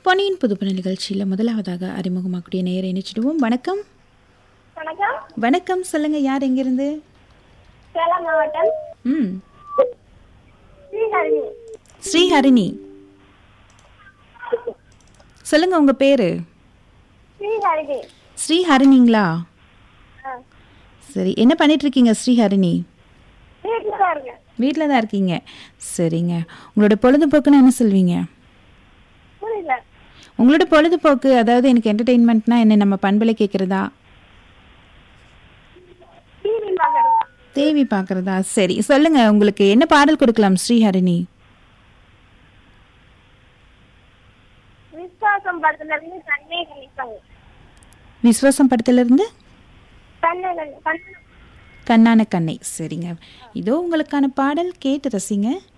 பொன்னியின் புதுப்பு நிகழ்ச்சியில் முதலாவதாக அறிமுகமாக்கூடிய நேரை இணைச்சிடுவோம் வணக்கம் வணக்கம் வணக்கம் சொல்லுங்க யார் எங்கிருந்து சேலம் மாவட்டம் ம் ஸ்ரீஹரணி ஸ்ரீஹரிணி சொல்லுங்க உங்க பேரு ஸ்ரீஹரணி ஸ்ரீஹரிணிங்களா ஆ சரி என்ன பண்ணிட்டு இருக்கீங்க ஸ்ரீஹரிணி வீட்டில் தான் இருக்கேன் வீட்டில் தான் இருக்கீங்க சரிங்க உங்களோட பொழுதுபோக்குன்னு என்ன சொல்வீங்க புரியல உங்களோட பொழுதுபோக்கு அதாவது எனக்கு என்டர்டெயின்மெண்ட்னா என்ன நம்ம பண்பலை கேட்குறதா டிவி பார்க்கறது தேவி பார்க்குறதா சரி சொல்லுங்க உங்களுக்கு என்ன பாடல் கொடுக்கலாம் ஸ்ரீஹரிணி விஸ்வாசம் படத்துல இருந்து கண்ணே கணிப்பாங்க விஸ்வாசம் படத்திலிருந்து கண்ணே கண்ணு கண்ணு கண்ணான கண்ணை சரிங்க இதோ உங்களுக்கான பாடல் கேட்டு ரசிங்க